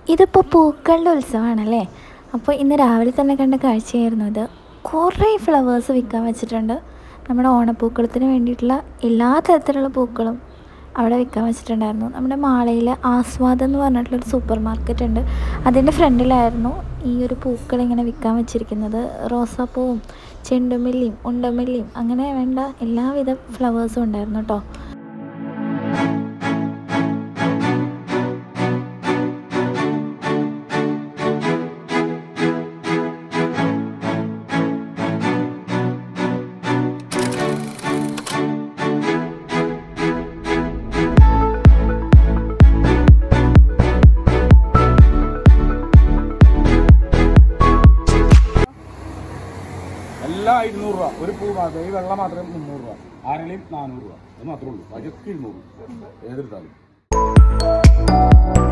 ഇതിപ്പോൾ പൂക്കളുടെ ഉത്സവമാണല്ലേ അപ്പോൾ ഇന്ന് രാവിലെ തന്നെ കണ്ട കാഴ്ചയായിരുന്നു ഇത് കുറേ ഫ്ലവേഴ്സ് വിൽക്കാൻ വെച്ചിട്ടുണ്ട് നമ്മുടെ ഓണപ്പൂക്കളത്തിന് വേണ്ടിയിട്ടുള്ള എല്ലാ തരത്തിലുള്ള പൂക്കളും അവിടെ വിൽക്കാൻ വെച്ചിട്ടുണ്ടായിരുന്നു നമ്മുടെ മാളയിൽ ആസ്വാദം എന്ന് പറഞ്ഞിട്ടുള്ളൊരു സൂപ്പർ മാർക്കറ്റ് ഉണ്ട് അതിൻ്റെ ഫ്രണ്ടിലായിരുന്നു ഈ ഒരു പൂക്കൾ ഇങ്ങനെ വിൽക്കാൻ വെച്ചിരിക്കുന്നത് റോസാപ്പൂവും ചെണ്ടുമല്ലിയും ഉണ്ടമല്ലിയും അങ്ങനെ വേണ്ട എല്ലാവിധ ഫ്ലവേഴ്സും ഉണ്ടായിരുന്നു കേട്ടോ എല്ലാം ഇരുന്നൂറ് രൂപ ഒരു പൂ മാത്രം ഈ വെള്ളം മാത്രം മുന്നൂറ് രൂപ ആരെങ്കിലും നാനൂറ് രൂപ അത് മാത്രമേ ഉള്ളൂ ബാക്കിയൊക്കെ ഇരുന്നൂറ് ഏതെടുത്താലും